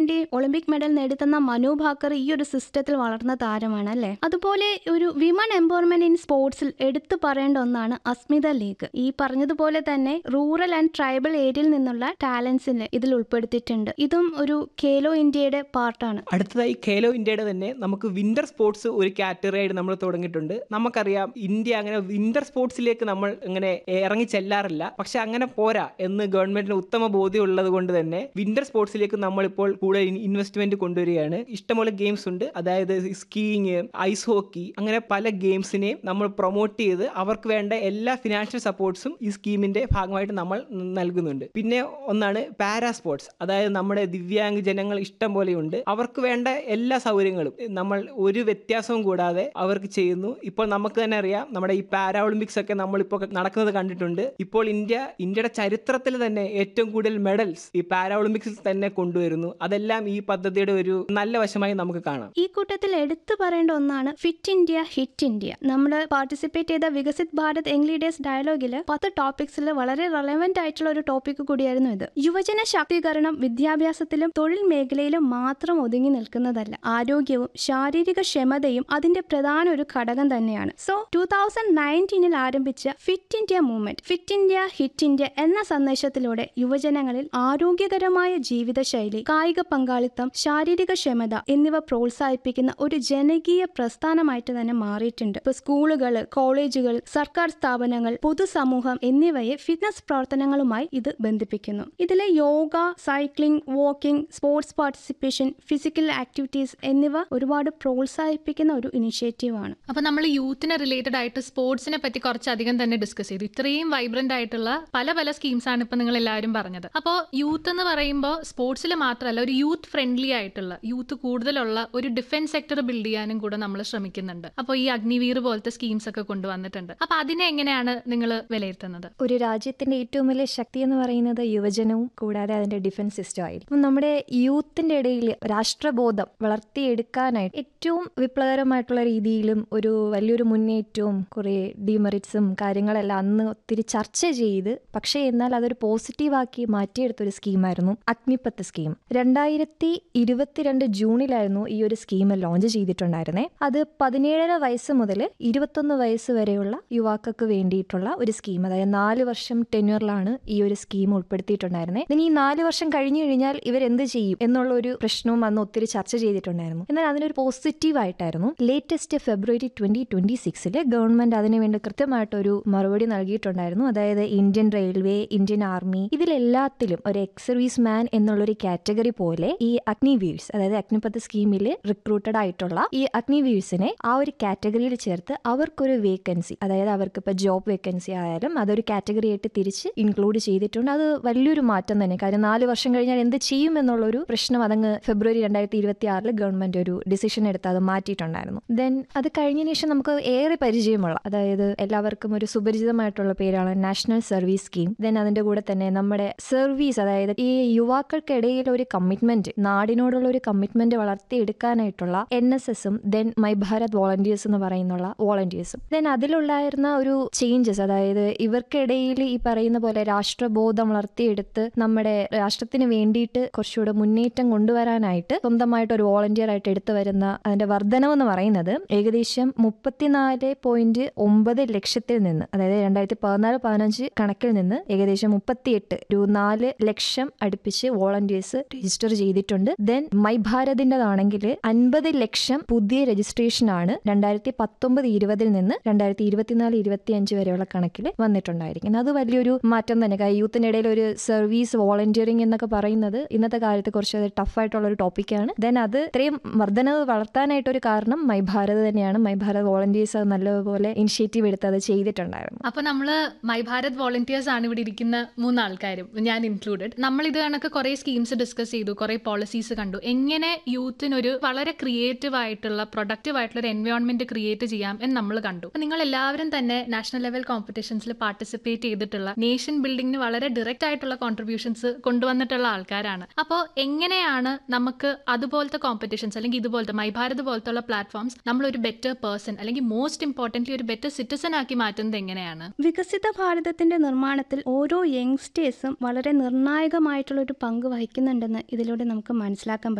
വേണ്ടി Olympic medal നേടിത്തന്ന മനു ഭാക്കർ ഈ ഒരു സിസ്റ്റത്തിൽ വളർന്ന താരമാണ് അല്ലേ അതുപോലെ ഒരു വിമൺ എംപവർമെന്റ് ഇൻ സ്പോർട്സിൽ എടുത്തു പറയേണ്ട ഒന്നാണ് അസ്മിത ലീഗ് ഈ പറഞ്ഞതുപോലെ തന്നെ റൂറൽ ആൻഡ് ട്രൈബൽ ഏരിയയിൽ നിന്നുള്ള ടാലൻസിനെ ഇതിൽ ഉൾപ്പെടുത്തിയിട്ടുണ്ട് ഇതും ഒരു ഖേലോ ഇന്ത്യയുടെ പാർട്ടാണ് അടുത്തതായി ഖേലോ ഇന്ത്യയുടെ തന്നെ നമുക്ക് വിന്റർ സ്പോർട്സ് ഒരു കാറ്റഗറി ആയിട്ട് നമ്മൾ തുടങ്ങിയിട്ടുണ്ട് നമുക്കറിയാം ഇന്ത്യ അങ്ങനെ വിന്റർ സ്പോർട്സിലേക്ക് നമ്മൾ ഇങ്ങനെ ഇറങ്ങി ചെല്ലാറില്ല പക്ഷെ അങ്ങനെ പോരാ എന്ന് ഗവൺമെന്റിന് ഉത്തമ ബോധ്യം ഉള്ളത് കൊണ്ട് തന്നെ വിന്റർ സ്പോർട്സിലേക്ക് നമ്മളിപ്പോൾ കൂടുതൽ ഇൻവെസ്റ്റ്മെന്റ് കൊണ്ടുവരികയാണ് ഇഷ്ടംപോലെ ഗെയിംസ് ഉണ്ട് അതായത് സ്കീയിങ് ഐസ് ഹോക്കി അങ്ങനെ പല ഗെയിംസിനെയും നമ്മൾ പ്രൊമോട്ട് ചെയ്ത് അവർക്ക് വേണ്ട എല്ലാ ഫിനാൻഷ്യൽ സപ്പോർട്ട്സും ഈ സ്കീമിന്റെ ഭാഗമായിട്ട് നമ്മൾ നൽകുന്നുണ്ട് പിന്നെ ഒന്നാണ് പാരാ സ്പോർട്സ് അതായത് നമ്മുടെ ദിവ്യാംഗ ജനങ്ങൾ ഇഷ്ടം പോലെയുണ്ട് അവർക്ക് വേണ്ട എല്ലാ സൗകര്യങ്ങളും നമ്മൾ ഒരു വ്യത്യാസവും കൂടാതെ അവർക്ക് ചെയ്യുന്നു ഇപ്പോൾ നമുക്ക് തന്നെ അറിയാം നമ്മുടെ ഈ പാരാ ഒളിമ്പിക്സ് ഒക്കെ നമ്മളിപ്പോൾ നടക്കുന്നത് കണ്ടിട്ടുണ്ട് ഇപ്പോൾ ഇന്ത്യ ഇന്ത്യയുടെ ചരിത്രത്തിൽ തന്നെ ഏറ്റവും കൂടുതൽ മെഡൽസ് ഈ പാരാ ഒളിമ്പിക്സിൽ തന്നെ കൊണ്ടുവരുന്നു അതെല്ലാം ഈ പദ്ധതിയുടെ ഒരു നല്ല വശമായി നമുക്ക് കാണാം ഈ കൂട്ടത്തിൽ എടുത്തു പറയേണ്ട ഒന്നാണ് ഫിറ്റ് ഇന്ത്യ ഹിറ്റ് ഇന്ത്യ നമ്മൾ പാർട്ടിസിപ്പേറ്റ് ചെയ്ത വികസിത് ഭാരത് യങ് ലീഡേഴ്സ് ഡയലോഗിൽ പത്ത് ടോപ്പിക്സിൽ വളരെ റെലവെന്റ് ആയിട്ടുള്ള ഒരു ടോപ്പിക് കൂടിയായിരുന്നു ഇത് യുവജന ശാക്തീകരണം വിദ്യാഭ്യാസത്തിലും തൊഴിൽ മേഖലയിലും മാത്രം ഒതുങ്ങി നിൽക്കുന്നതല്ല ആരോഗ്യവും ശാരീരിക ക്ഷമതയും അതിന്റെ പ്രധാന ഒരു ഘടകം തന്നെയാണ് സോ ടൂ തൗസൻഡ് നയൻറ്റീനിൽ ആരംഭിച്ച fit India movement fit India hit India എന്ന സന്ദേശത്തിലൂടെ യുവജനങ്ങളിൽ ആരോഗ്യകരമായ ജീവിതശൈലി കായിക പങ്കാളിത്തം ശാരീരിക ക്ഷമത എന്നിവ പ്രോത്സാഹിപ്പിക്കുന്ന ഒരു ജനകീയ പ്രസ്ഥാനമായിട്ട് തന്നെ മാറിയിട്ടുണ്ട് ഇപ്പൊ സ്കൂളുകൾ കോളേജുകൾ സർക്കാർ സ്ഥാപനങ്ങൾ പൊതുസമൂഹം എന്നിവയെ ഫിറ്റ്നസ് പ്രവർത്തനങ്ങളുമായി ഇത് ബന്ധിപ്പിക്കുന്നു ഇതിലെ yoga cycling walking sports participation physical activities എന്നിവ ഒരുപാട് പ്രോത്സാഹിപ്പിക്കുന്ന ഒരു ഇനിഷ്യേറ്റീവ് ആണ് അപ്പൊ നമ്മൾ യൂത്തിനെ റിലേറ്റഡ് ആയിട്ട് സ്പോർട്സിനെ പറ്റി കുറച്ചധികം തന്നെ ഡിസ്കസ് ചെയ്തു ഇത്രയും വൈബ്രന്റ് ആയിട്ടുള്ള പല പല സ്കീംസ് ആണ് ഇപ്പൊ നിങ്ങൾ എല്ലാവരും പറഞ്ഞത് അപ്പോൾ യൂത്ത് എന്ന് പറയുമ്പോൾ സ്പോർട്സിൽ മാത്രമല്ല ഒരു യൂത്ത് ഫ്രണ്ട്ലി ആയിട്ടുള്ള യൂത്ത് കൂടുതലുള്ള ഒരു ഡിഫൻസ് സെക്ടർ ബിൽഡ് ചെയ്യാനും കൂടെ നമ്മൾ ശ്രമിക്കുന്നുണ്ട് അപ്പോൾ ഈ അഗ്നിവീർ പോലത്തെ സ്കീംസ് ഒക്കെ കൊണ്ടുവന്നിട്ടുണ്ട് അപ്പൊ അതിനെ എങ്ങനെയാണ് നിങ്ങൾ വിലയിരുത്തുന്നത് ഒരു രാജ്യത്തിന്റെ ഏറ്റവും വലിയ ശക്തി എന്ന് പറയുന്നത് യുവജനവും കൂടാതെ അതിന്റെ ഡിഫൻസ് സിസ്റ്റം ആയിരിക്കും അപ്പം നമ്മുടെ യൂത്തിന്റെ ഇടയിൽ രാഷ്ട്രബോധം വളർത്തിയെടുക്കാനായിട്ട് ഏറ്റവും വിപ്ലവകരമായിട്ടുള്ള രീതിയിലും ഒരു വലിയൊരു മുന്നേറ്റവും കുറേ ഡിമെറിറ്റ്സും കാര്യങ്ങളെല്ലാം അന്ന് ഒത്തിരി ചർച്ച ചെയ്ത് പക്ഷേ എന്നാൽ അതൊരു പോസിറ്റീവാക്കി മാറ്റിയെടുത്ത ഒരു സ്കീമായിരുന്നു അഗ്നിപത്ത് സ്കീം രണ്ടായിരത്തി ഇരുപത്തിരണ്ട് ജൂണിലായിരുന്നു ഈ ഒരു സ്കീം ലോഞ്ച് ചെയ്തിട്ടുണ്ടായിരുന്നേ അത് പതിനേഴര വയസ്സ് മുതൽ ഇരുപത്തൊന്ന് വയസ്സ് വരെയുള്ള യുവാക്കൾക്ക് വേണ്ടിയിട്ടുള്ള ഒരു സ്കീം അതായത് നാല് വർഷം ടെന്യൂറിലാണ് ഈ ഒരു സ്കീം ഉൾപ്പെടുത്തിയിട്ടുണ്ടായിരുന്നത് ഇനി ഈ നാല് വർഷം കഴിഞ്ഞു കഴിഞ്ഞാൽ ഇവർ എന്ത് ചെയ്യും എന്നുള്ള ഒരു പ്രശ്നവും അന്ന് ഒത്തിരി ചർച്ച ചെയ്തിട്ടുണ്ടായിരുന്നു എന്നാൽ അതിനൊരു പോസിറ്റീവ് ആയിട്ടായിരുന്നു ലേറ്റസ്റ്റ് ഫെബ്രുവരി ട്വന്റി ട്വന്റി സിക്സിൽ ഗവൺമെന്റ് അതിനുവേണ്ടി കൃത്യമായിട്ടൊരു മറുപടി നൽകിയിട്ടുണ്ടായിരുന്നു അതായത് ഇന്ത്യൻ റെയിൽവേ ഇന്ത്യൻ ആർമി ഇതിലെല്ലാത്തിലും ഒരു എക്സ് സർവീസ് മാൻ എന്നുള്ളൊരു കാറ്റഗറി പോലെ ഈ അഗ്നിവീഴ്സ് അതായത് അഗ്നിപത്ത് സ്കീമിൽ റിക്രൂട്ടഡ് ആയിട്ടുള്ള ഈ അഗ്നിവീഴ്സിനെ ആ ഒരു കാറ്റഗറിയിൽ ചേർത്ത് അവർക്കൊരു വേക്കൻസി അതായത് അവർക്ക് ഇപ്പൊ ജോബ് വേക്കൻസി ആയാലും അതൊരു കാറ്റഗറി ആയിട്ട് തിരിച്ച് ഇൻക്ലൂഡ് ചെയ്തിട്ടുണ്ട് അത് വലിയൊരു മാറ്റം തന്നെ കാര്യം നാല് വർഷം കഴിഞ്ഞാൽ എന്ത് ചെയ്യും എന്നുള്ളൊരു പ്രശ്നം അതങ്ങ് ഫെബ്രുവരി രണ്ടായിരത്തി ഇരുപത്തി ആറിൽ ഗവൺമെന്റ് ഒരു ഡിസിഷൻ എടുത്ത് അത് മാറ്റിയിട്ടുണ്ടായിരുന്നു ദെൻ അത് കഴിഞ്ഞതിന് ശേഷം നമുക്ക് ഏറെ പരിചയമുള്ള അതായത് എല്ലാവർക്കും ഒരു സുപരിചിതമായിട്ടുള്ള പേരാണ് നാഷണൽ സർവീസ് സ്കീം ദെൻ അതിന്റെ കൂടെ തന്നെ നമ്മുടെ സർവീസ് അതായത് ഈ യുവാക്കൾക്കിടയിൽ ഒരു കമ്മിറ്റ്മെന്റ് നാടിനോടുള്ള ഒരു കമ്മിറ്റ്മെന്റ് വളർത്തിയെടുക്കാനായിട്ടുള്ള എൻ എസ് എസും ദെൻ മൈ ഭാരത് വോളണ്ടിയേഴ്സ് എന്ന് പറയുന്നുള്ള വോളണ്ടിയേഴ്സും ദെൻ അതിലുണ്ടായിരുന്ന ഒരു ചേഞ്ചസ് അതായത് ഇവർക്കിടയിൽ ഈ പറയുന്ന പോലെ രാഷ്ട്രബോധം വളർത്തിയെടുത്ത് നമ്മുടെ രാഷ്ട്രത്തിന് വേണ്ടിയിട്ട് കുറച്ചുകൂടെ മുന്നേറ്റം കൊണ്ടുവരാനായിട്ട് സ്വന്തമായിട്ട് ഒരു വോളണ്ടിയർ ആയിട്ട് എടുത്തു വരുന്ന അതിന്റെ വർധനവ് എന്ന് പറയുന്നത് ഏകദേശം മുപ്പത്തിനാല് പോയിന്റ് ഒമ്പത് ലക്ഷത്തിൽ നിന്ന് അതായത് രണ്ടായിരത്തി പതിനാല് പതിനഞ്ച് കണക്കിൽ നിന്ന് ഏകദേശം മുപ്പത്തിയെട്ട് ഒരു നാല് ലക്ഷം അടുപ്പിച്ച് വോളണ്ടിയേഴ്സ് രജിസ്റ്റർ ചെയ്തിട്ടുണ്ട് ദെൻ മൈ ഭാരതിൻ്റെതാണെങ്കിൽ അൻപത് ലക്ഷം പുതിയ രജിസ്ട്രേഷൻ ആണ് രണ്ടായിരത്തി പത്തൊമ്പത് ഇരുപതിൽ നിന്ന് രണ്ടായിരത്തി ഇരുപത്തിനാല് ഇരുപത്തി അഞ്ച് വരെയുള്ള കണക്കിൽ വന്നിട്ടുണ്ടായിരിക്കുന്നത് അത് വലിയൊരു മാറ്റം തന്നെ കാര്യം യൂത്തിന്റെ ഇടയിൽ ഒരു സർവീസ് വോളണ്ടിയറിംഗ് എന്നൊക്കെ പറയുന്നത് ഇന്നത്തെ കാലത്ത് കുറച്ച് ടഫ് ആയിട്ടുള്ള ഒരു ടോപ്പിക്കാണ് ദെൻ അത് ഇത്രയും വർധനവ് വളർത്താനായിട്ട് ഒരു കാരണം മൈ ഭാരത് തന്നെയാണ് മൈ ഭാരത് വോളണ്ടിയേഴ്സ് അത് നല്ലപോലെ ഇനിഷ്യേറ്റീവ് എടുത്ത് അത് ചെയ്തിട്ടുണ്ടായിരുന്നു അപ്പൊ നമ്മള് മൈ ഭാരത് വോളണ്ടിയേഴ്സ് ആണ് ഇവിടെ ഇരിക്കുന്ന മൂന്നാൾക്കാരും ഞാൻ ഇൻക്ലൂഡഡ് നമ്മൾ ഇത് കണക്ക് കുറെ സ്കീംസ് ഡിസ്കസ് ചെയ്തു കുറെ പോളിസീസ് കണ്ടു എങ്ങനെ യൂത്തിനൊരു വളരെ ക്രിയേറ്റീവ് ആയിട്ടുള്ള പ്രൊഡക്റ്റീവ് ആയിട്ടുള്ള ഒരു എൻവയോൺമെന്റ് ക്രിയേറ്റ് ചെയ്യാം എന്ന് നമ്മൾ കണ്ടു അപ്പൊ നിങ്ങൾ എല്ലാവരും തന്നെ നാഷണൽ ലെവൽ കോമ്പറ്റീഷൻസിൽ പാർട്ടിസിപ്പേറ്റ് ചെയ്തിട്ടുള്ള നേഷൻ ബിൽഡിങ്ങിന് വളരെ ഡയറക്റ്റ് ആയിട്ടുള്ള കോൺട്രിബ്യൂഷൻസ് കൊണ്ടുവന്നിട്ടുള്ള ആൾക്കാരാണ് അപ്പോൾ എങ്ങനെയാണ് നമുക്ക് അതുപോലത്തെ കോമ്പറ്റീഷൻസ് അല്ലെങ്കിൽ ഇതുപോലത്തെ മൈ ഭാരത് പോലത്തെ പ്ലാറ്റ്ഫോംസ് നമ്മൾ ഒരു ബെറ്റർ പേഴ്സൺ അല്ലെങ്കിൽ മോസ്റ്റ് ഇമ്പോർട്ടൻ്റ്ലി ഒരു ബെറ്റർ സിറ്റിസൺ ആക്കി മാറ്റുന്നത് എങ്ങനെയാണ് വികസിത ഭാരതത്തിന്റെ നിർമ്മാണത്തിൽ ഓരോ യങ്സ്റ്റേഴ്സും വളരെ നിർണായകമായിട്ടുള്ള ഒരു പങ്ക് വഹിക്കുന്നുണ്ടെന്ന് ഇതിലൂടെ നമുക്ക് മനസ്സിലാക്കാൻ പറ്റും